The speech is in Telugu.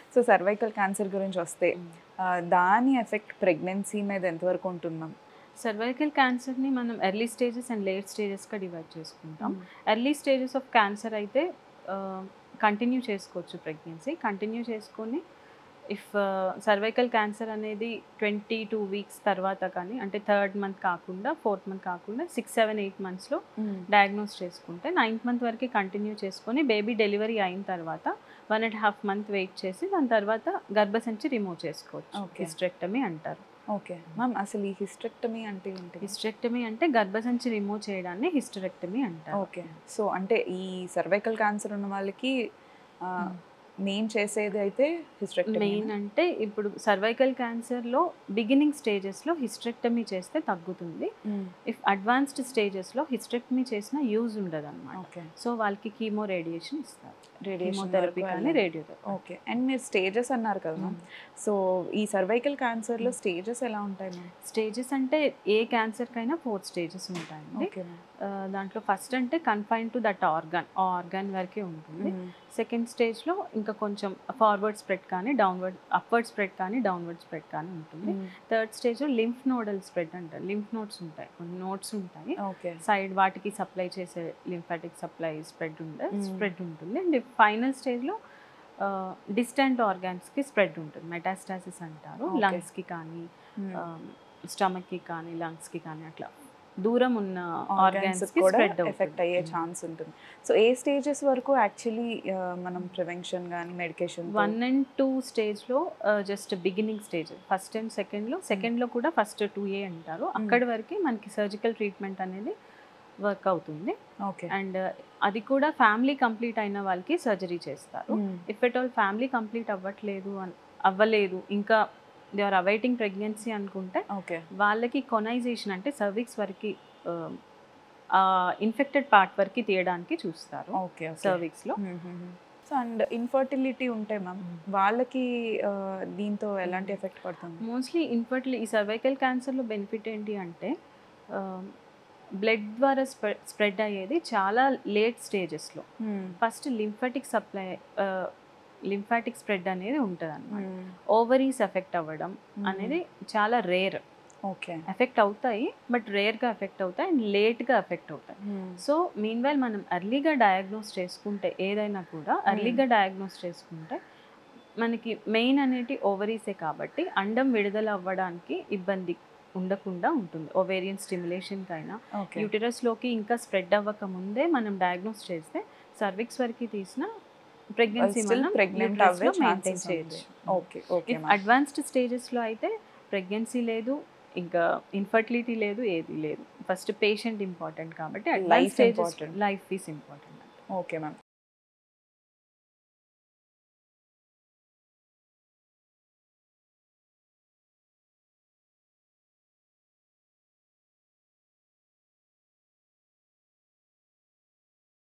సో సర్వైకల్ క్యాన్సర్ గురించి వస్తే ఆ, దాని ఎఫెక్ట్ ప్రెగ్నెన్సీ మీద ఎంతవరకు ఉంటుంది మ్యామ్ సర్వైకల్ క్యాన్సర్ని మనం ఎర్లీ స్టేజెస్ అండ్ లేట్ స్టేజెస్గా డివైడ్ చేసుకుంటాం ఎర్లీ స్టేజెస్ ఆఫ్ క్యాన్సర్ అయితే కంటిన్యూ చేసుకోవచ్చు ప్రెగ్నెన్సీ కంటిన్యూ చేసుకొని ఇఫ్ సర్వైకల్ క్యాన్సర్ అనేది ట్వంటీ టూ వీక్స్ తర్వాత కానీ అంటే థర్డ్ మంత్ కాకుండా ఫోర్త్ మంత్ కాకుండా సిక్స్ సెవెన్ ఎయిట్ మంత్స్లో డయాగ్నోస్ చేసుకుంటే నైన్త్ మంత్ వరకు కంటిన్యూ చేసుకొని బేబీ డెలివరీ అయిన తర్వాత one and half month wait చేసి దాని తర్వాత గర్భసంచి రిమూవ్ చేసుకోవచ్చు Okay. హిస్ట్రెక్టమీ అంటారు ఓకే మ్యామ్ అసలు ఈ హిస్టెక్టమీ అంటే ఏంటి హిస్ట్రెక్టమీ అంటే గర్భసంచి రిమూవ్ చేయడాన్ని హిస్టరెక్టమీ అంటారు ఓకే సో అంటే ఈ సర్వైకల్ క్యాన్సర్ ఉన్న వాళ్ళకి మెయిన్ చేసేది అయితే హిస్టెక్టమీ మెయిన్ అంటే ఇప్పుడు సర్వైకల్ క్యాన్సర్లో బిగినింగ్ స్టేజెస్లో హిస్ట్రెక్టమీ చేస్తే తగ్గుతుంది ఇఫ్ అడ్వాన్స్డ్ స్టేజెస్లో హిస్ట్రెక్టమీ చేసిన యూజ్ ఉండదు అనమాట ఓకే సో వాళ్ళకి కీమో రేడియేషన్ ఇస్తారు రేడియేషన్ కీమోథెరపీ కానీ రేడియోథెరపీ ఓకే అండ్ మీరు స్టేజెస్ అన్నారు కదా మ్యామ్ సో ఈ సర్వైకల్ క్యాన్సర్లో స్టేజెస్ ఎలా ఉంటాయి మ్యామ్ స్టేజెస్ అంటే ఏ క్యాన్సర్కైనా ఫోర్ స్టేజెస్ ఉంటాయండి ఓకే మ్యామ్ ఆ, దాంట్లో ఫస్ట్ అంటే కన్ఫైన్ టు దట్ ఆర్గాన్ ఆ ఆర్గాన్ వరకే ఉంటుంది సెకండ్ స్టేజ్లో ఇంకా కొంచెం ఫార్వర్డ్ స్ప్రెడ్ కానీ డౌన్వర్డ్ అప్వర్డ్ స్ప్రెడ్ కానీ డౌన్వర్డ్ స్ప్రెడ్ కానీ ఉంటుంది థర్డ్ స్టేజ్లో లింఫ్ నోడల్ స్ప్రెడ్ అంటారు లింఫ్ నోట్స్ ఉంటాయి కొన్ని నోట్స్ ఉంటాయి ఓకే సైడ్ వాటికి సప్లై చేసే లింఫాటిక్ సప్లై స్ప్రెడ్ ఉంటుంది Hmm. స్ప్రెడ్ ఉంటుంది అండ్ ఫైనల్ స్టేజ్లో డిస్టెంట్ ఆర్గాన్స్కి స్ప్రెడ్ ఉంటుంది మెటాస్టాసిస్ అంటారు Okay. లంగ్స్కి కానీ స్టమక్కి కానీ లంగ్స్కి కానీ అట్లా దూరం ఉన్న ఆర్గాన్స్ ఆర్గాన్స్కి కూడా స్ప్రెడ్ ఎఫెక్ట్ అయ్యే ఛాన్స్ ఉంటుంది సో ఏ స్టేజెస్ వరకు యాక్చువల్లీ మనం ప్రివెన్షన్ కానీ మెడికేషన్ వన్ అండ్ టూ స్టేజ్లో just beginning stage first and సెకండ్లో సెకండ్లో కూడా ఫస్ట్ టూ ఏ అంటారు అక్కడి వరకు మనకి సర్జికల్ ట్రీట్మెంట్ అనేది వర్క్ అవుతుంది ఓకే అండ్ అది కూడా ఫ్యామిలీ కంప్లీట్ అయిన వాళ్ళకి సర్జరీ చేస్తారు if at all family complete అవ్వట్లేదు అన్- అవ్వలేదు ఇంకా దే ఆర్ అవైటింగ్ ప్రెగ్నెన్సీ అనుకుంటే ఓకే వాళ్ళకి కొనైజేషన్ అంటే సర్విక్స్ వరకు ఇన్ఫెక్టెడ్ పార్ట్ వరకు తీయడానికి చూస్తారు ఓకే సర్విక్స్లో సో అండ్ ఇన్ఫర్టిలిటీ ఉంటే మ్యామ్ వాళ్ళకి ఆ, దీంతో ఎలాంటి ఎఫెక్ట్ పడుతుంది మోస్ట్లీ ఇన్ఫర్టిలి ఈ సర్వైకల్ క్యాన్సర్లో బెనిఫిట్ ఏంటి అంటే బ్లడ్ ద్వారా స్ప్రెడ్ స్ప్రెడ్ అయ్యేది చాలా లేట్ స్టేజెస్లో first lymphatic supply lymphatic spread అనేది ఉంటుంది అనమాట ఓవరీస్ ఎఫెక్ట్ అవ్వడం అనేది చాలా రేర్ ఓకే ఎఫెక్ట్ అవుతాయి బట్ రేర్గా ఎఫెక్ట్ అవుతాయి అండ్ లేట్గా ఎఫెక్ట్ అవుతాయి సో మీన్ వైల్ మనం ఎర్లీగా డయాగ్నోస్ చేసుకుంటే ఏదైనా కూడా ఎర్లీగా డయాగ్నోస్ చేసుకుంటే మనకి మెయిన్ అనేది ఓవరీసే కాబట్టి అండం విడుదల అవ్వడానికి ఇబ్బంది ఉండకుండా ఉంటుంది ఓవేరియన్ స్టిమ్యులేషన్కి అయినా ఓకే యూటరస్లోకి ఇంకా స్ప్రెడ్ అవ్వక ముందే మనం డయాగ్నోస్ చేస్తే సర్విక్స్ వరకు తీసిన ప్రెగ్నెన్సీ స్టిల్ మనం ప్రెగ్నెంట్ uterus అవ్వే లో maintain ఛాన్సెస్ చేయొచ్చు ఓకే ఓకే ఇఫ్ అడ్వాన్స్డ్ స్టేజెస్లో అయితే ప్రెగ్నెన్సీ లేదు ఇంకా ఇన్ఫర్టిలిటీ లేదు ఏది లేదు ఫస్ట్ పేషెంట్ ఇంపార్టెంట్ కాబట్టి Life advance stages important. Life is important okay ma'am